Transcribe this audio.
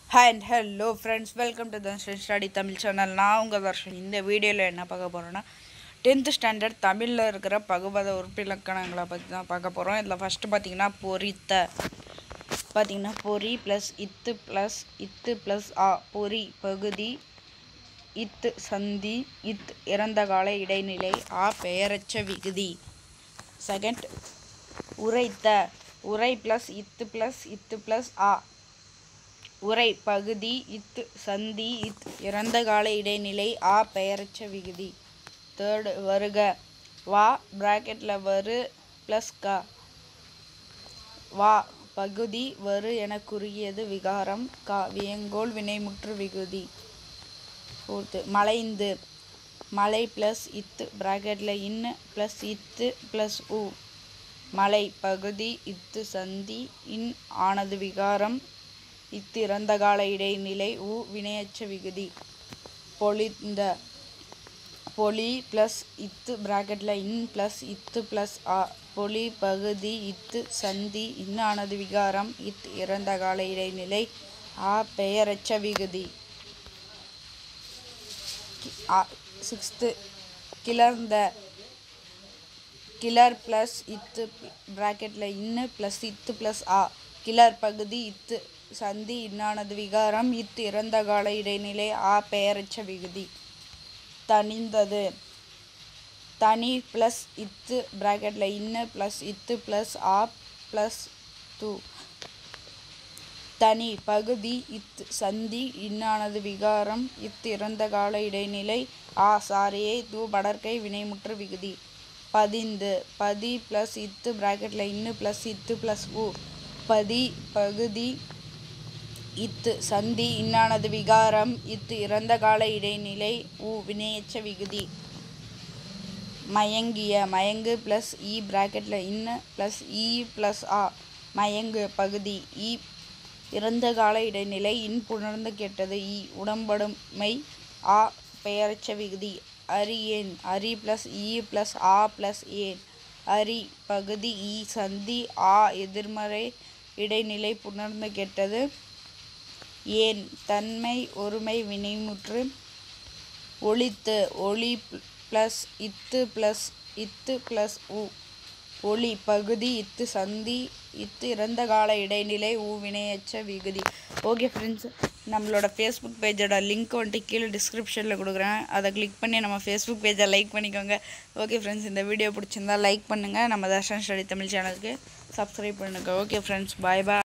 hi and hello friends welcome to Darshan study Tamil channel நான் உங்கள் தர்ஷன் இந்த வீடியோவில் என்ன பார்க்க போகிறோன்னா டென்த்து ஸ்டாண்டர்ட் தமிழில் இருக்கிற பகுபத உறுப்பிலக்கணங்களை பற்றி தான் பார்க்க போகிறோம் இதில் ஃபஸ்ட்டு பார்த்தீங்கன்னா பொரித்த பார்த்தீங்கன்னா பொரி ப்ளஸ் இத்து ப்ளஸ் இத்து ப்ளஸ் ஆ பொரி பகுதி இத்து சந்தி இத் இறந்த கால இடைநிலை ஆ பெயரச்ச விகுதி செகண்ட் உரைத்த உரை ப்ளஸ் இத்து ப்ளஸ் இத்து ப்ளஸ் ஆ உரை பகுதி இத்து சந்தி இத் இறந்த கால இடைநிலை ஆ பெயரச்ச விகுதி தேர்டு வருக வா ப்ராக்கெட்டில் வரு ப்ளஸ் க வா பகுதி வரு என குறுகியது விகாரம் கா வியங்கோல் வினைமுற்று விகுதி ஃபோர்த்து மலைந்து மலை ப்ளஸ் இத்து ப்ராக்கெட்டில் இன்னு ப்ளஸ் இத்து ப்ளஸ் உ மலை பகுதி இத்து சந்தி இன் ஆனது விகாரம் இத்து இறந்த கால இடைநிலை உ வினையச்ச விகுதி பொலிந்த பொலி ப்ளஸ் இத்து ப்ராக்கெட்டில் இன் ப்ளஸ் இத்து ப்ளஸ் ஆ பொலி பகுதி இத்து சந்தி இன்னானது விகாரம் இத் இறந்த கால இடைநிலை ஆ பெயரச்ச விகுதி சிக்ஸ்த்து கிளர்ந்த கிளர் ப்ளஸ் இத்து ப்ராக்கெட்டில் இன்னு ப்ளஸ் இத்து ப்ளஸ் ஆ கிளர் பகுதி இத்து சந்தி இன்னானது விகாரம் இத்து இறந்த கால இடைநிலை ஆ பெயரச்ச விகுதி தனிந்தது தனி ப்ளஸ் இத்து ப்ராக்கெட்டில் இன்னு ப்ளஸ் இத்து ப்ளஸ் ஆ ப்ளஸ் து தனி பகுதி இத் சந்தி இன்னானது விகாரம் இத் இறந்த கால இடைநிலை ஆ சாரியை தூ படற்கை வினைமுற்று விகுதி பதிந்து பதி ப்ளஸ் இத்து ப்ராக்கெட்டில் இன்னு ப்ளஸ் இத்து ப்ளஸ் உ பதி பகுதி இத்து சந்தி இன்னானது விகாரம் இத்து இறந்த கால இடைநிலை உ வினையச்ச விகுதி மயங்கிய மயங்கு ப்ளஸ் இ ப்ராக்கெட்டில் இன்னு ப்ளஸ் இ ப்ளஸ் ஆ மயங்கு பகுதி இ இறந்த கால இடைநிலை இன் புணர்ந்து கெட்டது இ உடம்படுமை ஆ பெயரச்ச விகுதி அரியேன் அரி ப்ளஸ் இ ப்ளஸ் ஆ ப்ளஸ் ஏன் அரி பகுதி இ சந்தி ஆ எதிர்மறை இடைநிலை புணர்ந்து கெட்டது ஏன் தன்மை ஒருமை வினைமுற்று ஒளித்து ஒளி ப்ளஸ் இத்து ப்ளஸ் இத்து ப்ளஸ் உ ஒளி பகுதி இத்து சந்தி இத்து இறந்த கால இடைநிலை ஊ வினையச்ச விகுதி ஓகே ஃப்ரெண்ட்ஸ் நம்மளோட ஃபேஸ்புக் பேஜோட லிங்க் வந்துட்டு கீழே டிஸ்கிரிப்ஷனில் கொடுக்குறேன் அதை கிளிக் பண்ணி நம்ம ஃபேஸ்புக் பேஜை லைக் பண்ணிக்கோங்க ஓகே ஃப்ரெண்ட்ஸ் இந்த வீடியோ பிடிச்சிருந்தா லைக் பண்ணுங்கள் நம்ம தர்ஷன் ஸ்டடி தமிழ் சேனலுக்கு சப்ஸ்கிரைப் பண்ணுங்கள் ஓகே ஃப்ரெண்ட்ஸ் பாய் பாய்